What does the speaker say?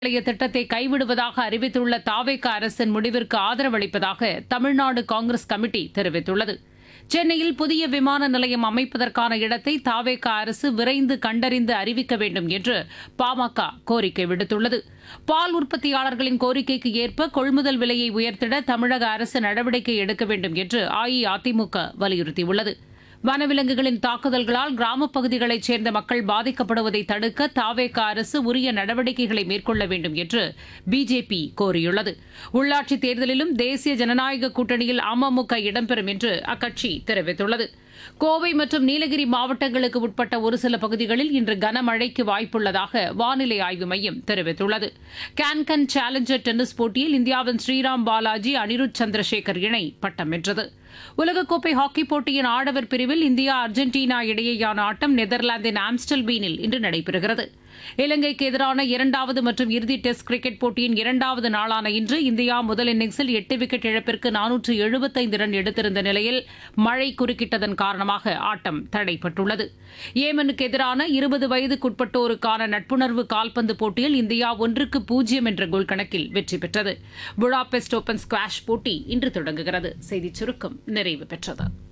நிலைய திட்டத்தை கைவிடுவதாக அறிவித்துள்ள தாவேக அரசின் முடிவிற்கு ஆதரவளிப்பதாக தமிழ்நாடு காங்கிரஸ் கமிட்டி தெரிவித்துள்ளது சென்னையில் புதிய விமான நிலையம் அமைப்பதற்கான இடத்தை தாவேக அரசு விரைந்து கண்டறிந்து அறிவிக்க வேண்டும் என்று பாமக கோரிக்கை விடுத்துள்ளது பால் உற்பத்தியாளர்களின் கோரிக்கைக்கு ஏற்ப கொள்முதல் விலையை உயர்த்திட தமிழக அரசு நடவடிக்கை எடுக்க வேண்டும் என்று அஇஅதிமுக வலியுறுத்தியுள்ளது வனவிலங்குகளின் தாக்குதல்களால் கிராமப் பகுதிகளைச் சேர்ந்த மக்கள் பாதிக்கப்படுவதை தடுக்க தாவேக அரசு உரிய நடவடிக்கைகளை மேற்கொள்ள வேண்டும் என்று பிஜேபி கோரியுள்ளது உள்ளாட்சித் தேர்தலிலும் தேசிய ஜனநாயக கூட்டணியில் அமமுக இடம்பெறும் என்று அக்கட்சி தெரிவித்துள்ளது கோவை மற்றும் நீலகிரி மாவட்டங்களுக்கு உட்பட்ட ஒரு சில பகுதிகளில் இன்று கனமழைக்கு வாய்ப்புள்ளதாக வானிலை ஆய்வு மையம் தெரிவித்துள்ளது கேன்கன் சேலஞ்சர் டென்னிஸ் போட்டியில் இந்தியாவின் ஸ்ரீராம் பாலாஜி அனிருத் சந்திரசேகர் இணை பட்டம் வென்றது உலகக்கோப்பை ஹாக்கி போட்டியின் ஆடவர் பிரிவில் இந்தியா அர்ஜென்டினா இடையேயான ஆட்டம் நெதர்லாந்தின் ஆம்ஸ்டல்பீனில் இன்று நடைபெறுகிறது இலங்கைக்கு எதிரான இரண்டாவது மற்றும் இறுதி டெஸ்ட் கிரிக்கெட் போட்டியின் இரண்டாவது நாளான இன்று இந்தியா முதல் இன்னிங்ஸில் எட்டு விக்கெட் இழப்பிற்கு நானூற்று எழுபத்தைந்து ரன் எடுத்திருந்த நிலையில் மழை குறுக்கிட்டதன் காரணமாக ஆட்டம் தடைப்பட்டுள்ளது ஏமனுக்கு எதிரான இருபது வயதுக்குட்பட்டோருக்கான நட்புணர்வு கால்பந்து போட்டியில் இந்தியா ஒன்றுக்கு பூஜ்ஜியம் என்ற கோல் கணக்கில் வெற்றி பெற்றது புடாபெஸ்ட் ஓபன் ஸ்குவாஷ் போட்டி இன்று தொடங்குகிறது செய்திச் சுருக்கம் நிறைவு பெற்றது